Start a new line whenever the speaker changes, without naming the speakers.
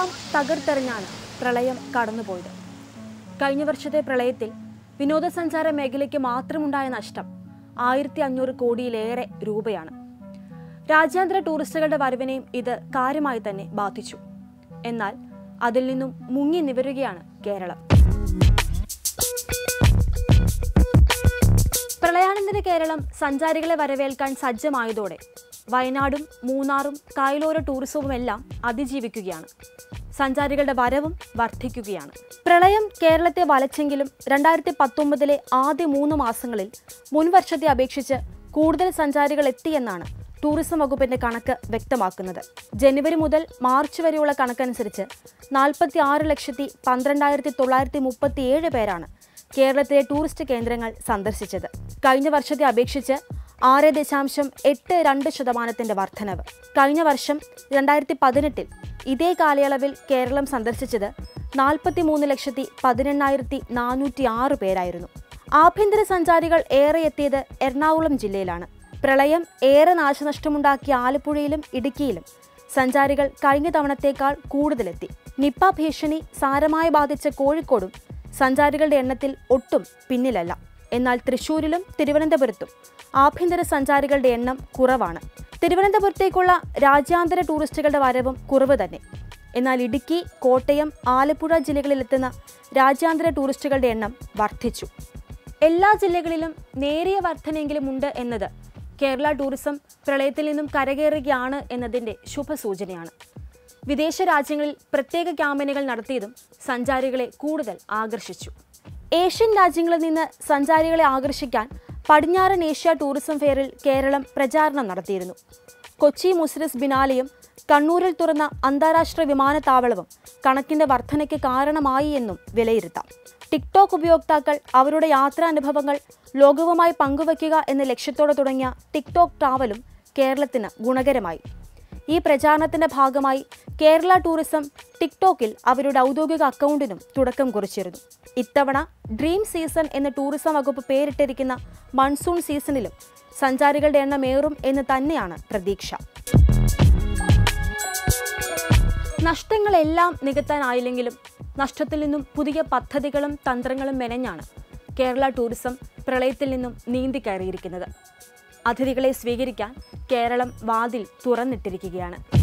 എല്ലാം തകർത്തെറിഞ്ഞാണ് പ്രളയം കടന്നുപോയത് കഴിഞ്ഞ വർഷത്തെ പ്രളയത്തിൽ വിനോദസഞ്ചാര മേഖലയ്ക്ക് മാത്രമുണ്ടായ നഷ്ടം ആയിരത്തി അഞ്ഞൂറ് കോടിയിലേറെ രൂപയാണ് രാജ്യാന്തര ടൂറിസ്റ്റുകളുടെ വരവിനെയും ഇത് കാര്യമായി തന്നെ ബാധിച്ചു എന്നാൽ അതിൽ നിന്നും മുങ്ങി നിവരുകയാണ് കേരളം പ്രളയാനന്തര കേരളം സഞ്ചാരികളെ വരവേൽക്കാൻ സജ്ജമായതോടെ വയനാടും മൂന്നാറും കായലോര ടൂറിസവും എല്ലാം അതിജീവിക്കുകയാണ് സഞ്ചാരികളുടെ വരവും വർദ്ധിക്കുകയാണ് പ്രളയം കേരളത്തെ വലച്ചെങ്കിലും രണ്ടായിരത്തി പത്തൊമ്പതിലെ ആദ്യ മൂന്ന് മാസങ്ങളിൽ മുൻവർഷത്തെ അപേക്ഷിച്ച് കൂടുതൽ സഞ്ചാരികൾ എത്തിയെന്നാണ് ടൂറിസം വകുപ്പിന്റെ കണക്ക് വ്യക്തമാക്കുന്നത് ജനുവരി മുതൽ മാർച്ച് വരെയുള്ള കണക്കനുസരിച്ച് നാൽപ്പത്തി ആറ് ലക്ഷത്തി പന്ത്രണ്ടായിരത്തി തൊള്ളായിരത്തി മുപ്പത്തിയേഴ് പേരാണ് കേരളത്തിലെ ടൂറിസ്റ്റ് കേന്ദ്രങ്ങൾ സന്ദർശിച്ചത് കഴിഞ്ഞ വർഷത്തെ അപേക്ഷിച്ച് ആറ് ദശാംശം എട്ട് രണ്ട് ശതമാനത്തിന്റെ വർധനവ് കഴിഞ്ഞ വർഷം രണ്ടായിരത്തി പതിനെട്ടിൽ ഇതേ കാലയളവിൽ കേരളം സന്ദർശിച്ചത് നാൽപ്പത്തി മൂന്ന് ലക്ഷത്തി പതിനെണ്ണായിരത്തി നാനൂറ്റി ആറ് പേരായിരുന്നു ആഭ്യന്തര സഞ്ചാരികൾ ഏറെ എത്തിയത് എറണാകുളം ജില്ലയിലാണ് പ്രളയം ഏറെ നാശനഷ്ടമുണ്ടാക്കിയ ആലപ്പുഴയിലും ഇടുക്കിയിലും സഞ്ചാരികൾ കഴിഞ്ഞ തവണത്തേക്കാൾ കൂടുതലെത്തി നിപ്പ ഭീഷണി സാരമായി ബാധിച്ച കോഴിക്കോടും സഞ്ചാരികളുടെ എണ്ണത്തിൽ ഒട്ടും പിന്നിലല്ല എന്നാൽ തൃശൂരിലും തിരുവനന്തപുരത്തും ആഭ്യന്തര സഞ്ചാരികളുടെ എണ്ണം കുറവാണ് തിരുവനന്തപുരത്തേക്കുള്ള രാജ്യാന്തര ടൂറിസ്റ്റുകളുടെ വരവും കുറവ് തന്നെ എന്നാൽ ഇടുക്കി കോട്ടയം ആലപ്പുഴ ജില്ലകളിലെത്തുന്ന രാജ്യാന്തര ടൂറിസ്റ്റുകളുടെ എണ്ണം വർദ്ധിച്ചു എല്ലാ ജില്ലകളിലും നേരിയ വർധനയെങ്കിലും ഉണ്ട് എന്നത് കേരള ടൂറിസം പ്രളയത്തിൽ നിന്നും കരകയറുകയാണ് എന്നതിന്റെ ശുഭസൂചനയാണ് വിദേശ രാജ്യങ്ങളിൽ പ്രത്യേക ക്യാമ്പയിനുകൾ നടത്തിയതും സഞ്ചാരികളെ കൂടുതൽ ആകർഷിച്ചു ഏഷ്യൻ രാജ്യങ്ങളിൽ നിന്ന് സഞ്ചാരികളെ ആകർഷിക്കാൻ പടിഞ്ഞാറൻ ഏഷ്യ ടൂറിസം ഫെയറിൽ കേരളം പ്രചാരണം നടത്തിയിരുന്നു കൊച്ചി മുസ്രിസ് ബിനാലെയും കണ്ണൂരിൽ തുറന്ന അന്താരാഷ്ട്ര വിമാനത്താവളവും കണക്കിന്റെ വർധനയ്ക്ക് കാരണമായി എന്നും വിലയിരുത്താം ടിക്ടോക്ക് ഉപയോക്താക്കൾ അവരുടെ യാത്രാനുഭവങ്ങൾ ലോകവുമായി പങ്കുവയ്ക്കുക എന്ന ലക്ഷ്യത്തോടെ തുടങ്ങിയ ടിക്ടോക്ക് ട്രാവലും കേരളത്തിന് ഗുണകരമായി ഈ പ്രചാരണത്തിന്റെ ഭാഗമായി കേരള ടൂറിസം ടിക്ടോക്കിൽ അവരുടെ ഔദ്യോഗിക അക്കൗണ്ടിനും തുടക്കം കുറിച്ചിരുന്നു ഇത്തവണ ഡ്രീം സീസൺ എന്ന ടൂറിസം വകുപ്പ് പേരിട്ടിരിക്കുന്ന മൺസൂൺ സീസണിലും സഞ്ചാരികളുടെ എണ്ണം ഏറും എന്ന് തന്നെയാണ് പ്രതീക്ഷ നഷ്ടങ്ങളെല്ലാം നികത്താനായില്ലെങ്കിലും നഷ്ടത്തിൽ നിന്നും പുതിയ പദ്ധതികളും തന്ത്രങ്ങളും മെനഞ്ഞാണ് കേരള ടൂറിസം പ്രളയത്തിൽ നിന്നും നീന്തിക്കയറിയിരിക്കുന്നത് അതിഥികളെ സ്വീകരിക്കാൻ കേരളം വാതിൽ തുറന്നിട്ടിരിക്കുകയാണ്